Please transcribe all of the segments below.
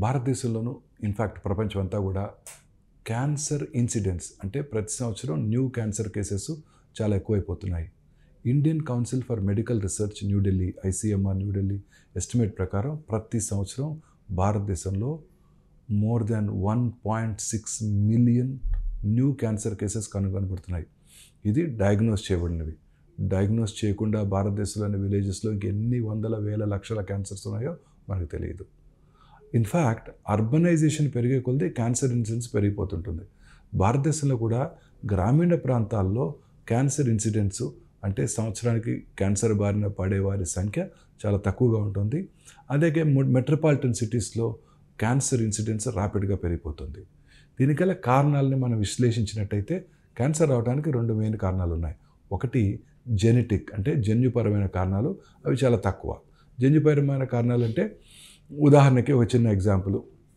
భారతదేశంలోనూ in fact ప్రపంచం అంతా కూడా క్యాన్సర్ ఇన్సిడెంట్స్ అంటే ప్రతి సంవత్సరం న్యూ క్యాన్సర్ కేసెస్ చాలా ఎక్కువైపోతున్నాయి Indian council for medical research New Delhi ICMR New Delhi estimate ప్రకారం ప్రతి సంవత్సరం భారతదేశంలో more than one point six million new cancer cases కనుగొనబడుతున్నాయి ఇది డయాగ్నోస్ చేయబడినవి డయాగ్నోస్ చేయకుండా భారతదేశంలోని విలేజెస్లో ఎన్ని వందల వేల లక్షల క్యాన్సర్స్ ఉన్నాయో మనకు తెలియదు ఇన్ఫ్యాక్ట్ అర్బనైజేషన్ పెరిగే కొలది క్యాన్సర్ ఇన్సిడెంట్స్ పెరిగిపోతుంటుంది భారతదేశంలో కూడా గ్రామీణ ప్రాంతాల్లో క్యాన్సర్ ఇన్సిడెంట్స్ అంటే సంవత్సరానికి క్యాన్సర్ బారిన పడే వారి సంఖ్య చాలా తక్కువగా ఉంటుంది అలాగే మెట్రోపాలిటన్ సిటీస్లో క్యాన్సర్ ఇన్సిడెంట్స్ ర్యాపిడ్గా పెరిగిపోతుంది దీనికల్ల కారణాలని మనం విశ్లేషించినట్టయితే క్యాన్సర్ రావడానికి రెండు మెయిన్ కారణాలు ఉన్నాయి ఒకటి జెనెటిక్ అంటే జన్యుపరమైన కారణాలు అవి చాలా తక్కువ జన్యుపరమైన కారణాలు అంటే ఉదాహరణకి ఒక చిన్న example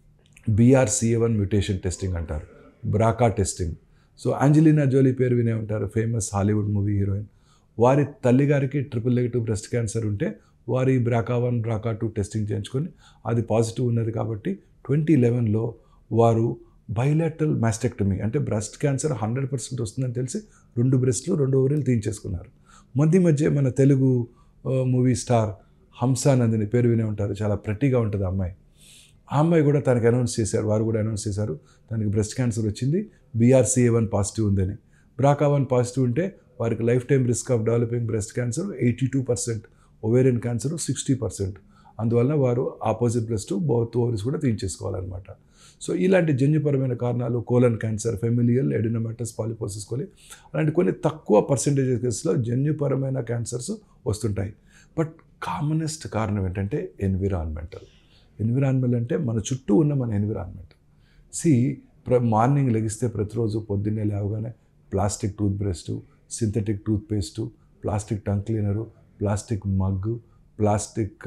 BRCA one mutation testing అంటారు BRCA testing so Angelina Jolie పేరు వినే ఉంటారు ఫేమస్ హాలీవుడ్ మూవీ హీరోయిన్ వారి తల్లిగారికి ట్రిపుల్ నెగిటివ్ బ్రెస్ట్ క్యాన్సర్ ఉంటే వారి BRCA one BRCA two testing చేయించుకొని అది పాజిటివ్ ఉన్నది కాబట్టి ట్వంటీ లెవెన్లో వారు బైలాటరల్ మాస్టెక్టమీ అంటే బ్రెస్ట్ క్యాన్సర్ హండ్రెడ్ పర్సెంట్ వస్తుందని తెలిసి రెండు బ్రెస్ట్లు రెండు ఓవరీలు తీయించేసుకున్నారు మధ్య మధ్య మన తెలుగు మూవీ స్టార్ హంసానందిని పేరు వినే ఉంటారు చాలా ప్రతిగా ఉంటుంది ఆ అమ్మాయి ఆ అమ్మాయి కూడా తనకి అనౌన్స్ చేశారు వారు కూడా అనౌన్స్ చేశారు తనకి బ్రెస్ట్ క్యాన్సర్ వచ్చింది బీఆర్సీఏ వన్ పాజిటివ్ ఉందని బ్రాకా వన్ పాజిటివ్ ఉంటే వారికి lifetime risk of developing breast cancer eighty two percent ovarian cancer sixty percent అందువల్ల వారు ఆపోజిట్ బ్రెస్ట్ బౌత్ ఓవరీస్ కూడా తీయించేసుకోవాలన్నమాట సో ఇలాంటి జన్యుపరమైన కారణాలు colon cancer familial adenomatous polyposis coli అలాంటి కొన్ని తక్కువ పర్సెంటేజ్ కేసులో జన్యుపరమైన క్యాన్సర్స్ వస్తుంటాయి బట్ కామనెస్ట్ కారణం ఏంటంటే ఎన్విరాన్మెంటల్ ఎన్విరాన్మెంట్ అంటే మన చుట్టూ ఉన్న మన ఎన్విరాన్మెంట్ సి ప్ర మార్నింగ్ లెగిస్తే ప్రతిరోజు పొద్దున్నే లేవగానే plastic toothbrush synthetic toothpaste plastic tongue cleaner plastic mug plastic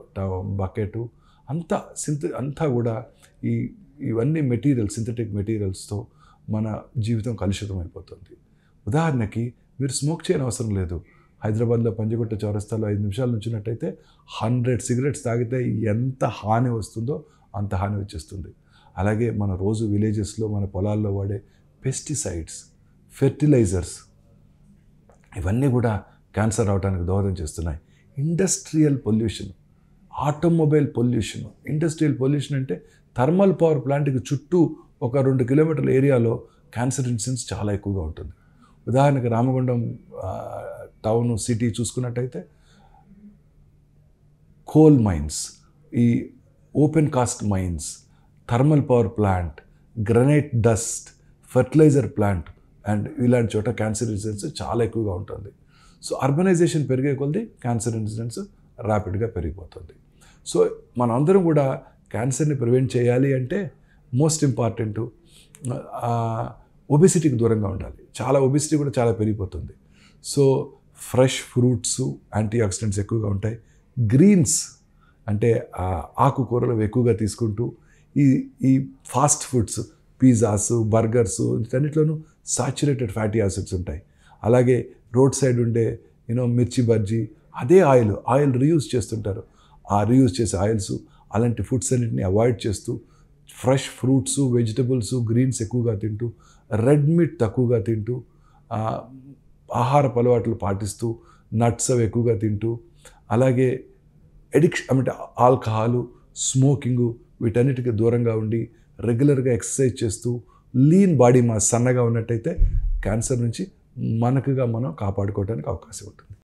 bucket అంతా సింథ అంతా కూడా ఈ ఇవన్నీ మెటీరియల్ సింథటిక్ మెటీరియల్స్తో మన జీవితం కలుషితం అయిపోతుంది ఉదాహరణకి మీరు స్మోక్ చేయని అవసరం లేదు హైదరాబాద్లో పంజగుట్ట చౌరస్తాలో ఐదు నిమిషాలు నుంచినట్టయితే హండ్రెడ్ సిగరెట్స్ తాగితే ఎంత హాని వస్తుందో అంత హాని వచ్చేస్తుంది అలాగే మన రోజు విలేజెస్లో మన పొలాల్లో వాడే పెస్టిసైడ్స్ ఫెర్టిలైజర్స్ ఇవన్నీ కూడా క్యాన్సర్ అవడానికి దోహదం చేస్తున్నాయి industrial pollution automobile pollution industrial pollution అంటే థర్మల్ పవర్ ప్లాంట్కి చుట్టూ ఒక రెండు కిలోమీటర్ల ఏరియాలో క్యాన్సర్ ఇన్సిడెన్స్ చాలా ఎక్కువగా ఉంటుంది ఉదాహరణకి రామగుండం టౌన్ సిటీ చూసుకున్నట్టయితే కోల్ మైన్స్ ఈ open cast mines thermal power plant granite dust fertiliser plant and ఇలాంటి చోట క్యాన్సర్ ఇన్సిడెన్స్ చాలా ఎక్కువగా ఉంటుంది సో అర్బనైజేషన్ పెరిగే కొలది క్యాన్సర్ ఇన్సిడెన్స్ ర్యాపిడ్గా పెరిగిపోతుంది సో మనందరం కూడా క్యాన్సర్ని ప్రివెంట్ చేయాలి అంటే మోస్ట్ ఇంపార్టెంట్ ఒబెసిటీకి దూరంగా ఉండాలి చాలా ఒబెసిటీ కూడా చాలా పెరిగిపోతుంది so fresh fruits antioxidants ఎక్కువగా ఉంటాయి గ్రీన్స్ అంటే ఆకుకూరలు ఎక్కువగా తీసుకుంటూ ఈ ఈ ఫాస్ట్ ఫుడ్స్ పిజ్జాస్ బర్గర్స్ వీటన్నిటిలోనూ సాచురేటెడ్ ఫ్యాటీ యాసిడ్స్ ఉంటాయి అలాగే రోడ్ సైడ్ ఉండే యూనో మిర్చి బజ్జీ అదే ఆయిల్ ఆయిల్ రీయూజ్ చేస్తుంటారు ఆ రీయూజ్ చేసే ఆయిల్స్ అలాంటి ఫుడ్స్ అన్నింటిని అవాయిడ్ చేస్తూ ఫ్రెష్ ఫ్రూట్స్ వెజిటబుల్స్ గ్రీన్స్ ఎక్కువగా తింటూ రెడ్ మీట్ తక్కువగా తింటూ ఆహారపు అలవాట్లు పాటిస్తూ నట్స్ అవి ఎక్కువగా తింటూ అలాగే ఎడిక్షన్ అంటే ఆల్కహాలు స్మోకింగు వీటన్నిటికీ దూరంగా ఉండి రెగ్యులర్గా ఎక్సర్సైజ్ చేస్తూ లీన్ బాడీ మా సన్నగా ఉన్నట్టయితే క్యాన్సర్ నుంచి మనకుగా మనం కాపాడుకోవడానికి అవకాశం ఉంటుంది